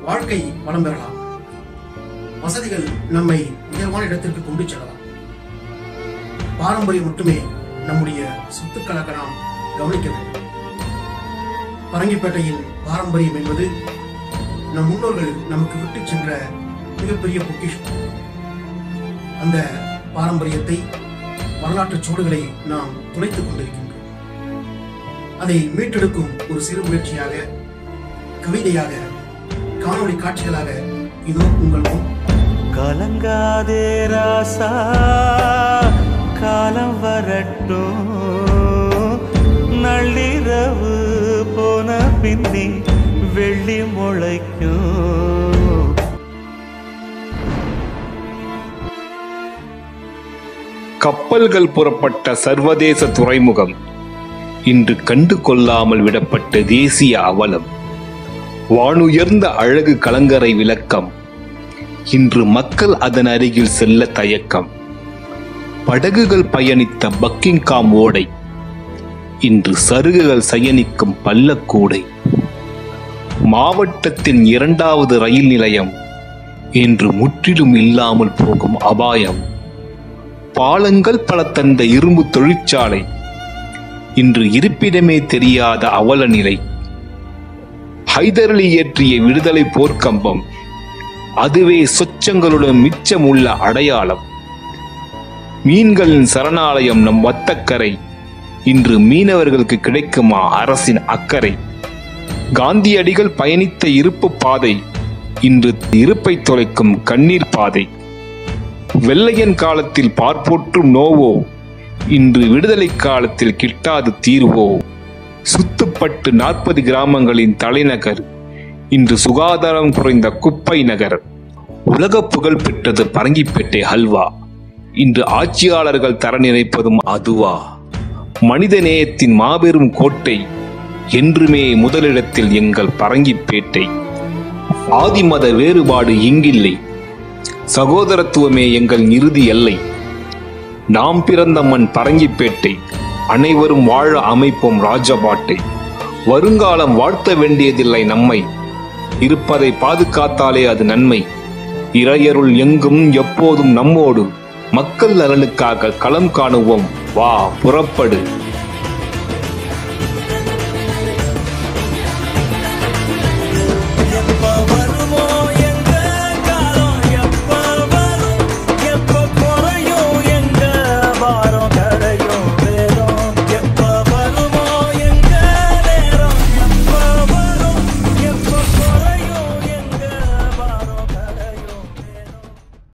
வாழ்க்கை வளம் பெறலாம் வசதிகள் நம்மை உயர்வான இடத்திற்கு கொண்டு செல்லலாம் பாரம்பரியம் மட்டுமே நம்முடைய சொத்துக்களாக நாம் கவனிக்க வேண்டும் பரங்கிப்பேட்டையின் பாரம்பரியம் என்பது நம் முன்னோர்கள் நமக்கு விட்டுச் சென்ற மிகப்பெரிய பொக்கிஷம் அந்த பாரம்பரியத்தை வரலாற்றுச் சோடுகளை நாம் துளைத்துக் கொண்டிருக்கின்றோம் அதை மீட்டெடுக்கும் ஒரு சிறு முயற்சியாக கவிதையாக காணொளி காட்சிகளாக இதோ உங்கள் முன் கலங்காதே ராசா காலம் வரட்டும் நள்ளிரவு போன பின்னே வெள்ளி முளைக்கும் கப்பல்கள் புறப்பட்ட சர்வதேச துறைமுகம் இன்று கண்டு கொள்ளாமல் விடப்பட்ட தேசிய அவலம் வானுயர்ந்த அழகு கலங்கரை விளக்கம் இன்று மக்கள் அதன் அருகில் செல்ல தயக்கம் படகுகள் பயணித்த பக்கிங்காம் ஓடை இன்று சருகுகள் சயனிக்கும் பள்ளக்கூடை மாவட்டத்தின் இரண்டாவது ரயில் நிலையம் இன்று முற்றிலும் இல்லாமல் போகும் அபாயம் பாலங்கள் பல தந்த இரும்பு தொழிற்சாலை இன்று இருப்பிடமே தெரியாத அவல நிலை ஹைதரலி இயற்றிய விடுதலை போர்க்கம்பம் அதுவே சொச்சங்களுடன் மிச்சமுள்ள அடையாளம் மீன்களின் சரணாலயம் நம் வத்தக்கரை இன்று மீனவர்களுக்கு கிடைக்குமா அரசின் அக்கறை காந்தியடிகள் பயணித்த இருப்பு பாதை இன்று இருப்பை தொலைக்கும் கண்ணீர் பாதை வெள்ளையன் காலத்தில் பார்ப்போற்றும் நோவோ இன்று விடுதலை காலத்தில் கிட்டாது தீர்வோ சுத்துப்பட்டு நாற்பது கிராமங்களின் தலைநகர் இன்று சுகாதாரம் குறைந்த குப்பை நகர் உலக புகழ் பெற்றது பரங்கிப்பேட்டை ஹல்வா இன்று ஆட்சியாளர்கள் தர நினைப்பதும் அதுவா மனித நேயத்தின் மாபெரும் கோட்டை என்றுமே முதலிடத்தில் எங்கள் பரங்கிப்பேட்டை ஆதிமத வேறுபாடு இங்கில்லை சகோதரத்துவமே எங்கள் இறுதி எல்லை நாம் பிறந்த மண் பரங்கிப்பேட்டை அனைவரும் வாழ அமைப்போம் ராஜபாட்டை வருங்காலம் வாழ்த்த வேண்டியதில்லை நம்மை இருப்பதை பாதுகாத்தாலே அது நன்மை இறையருள் எங்கும் எப்போதும் நம்மோடு மக்கள் நலனுக்காக களம் காணுவோம் வா புறப்படு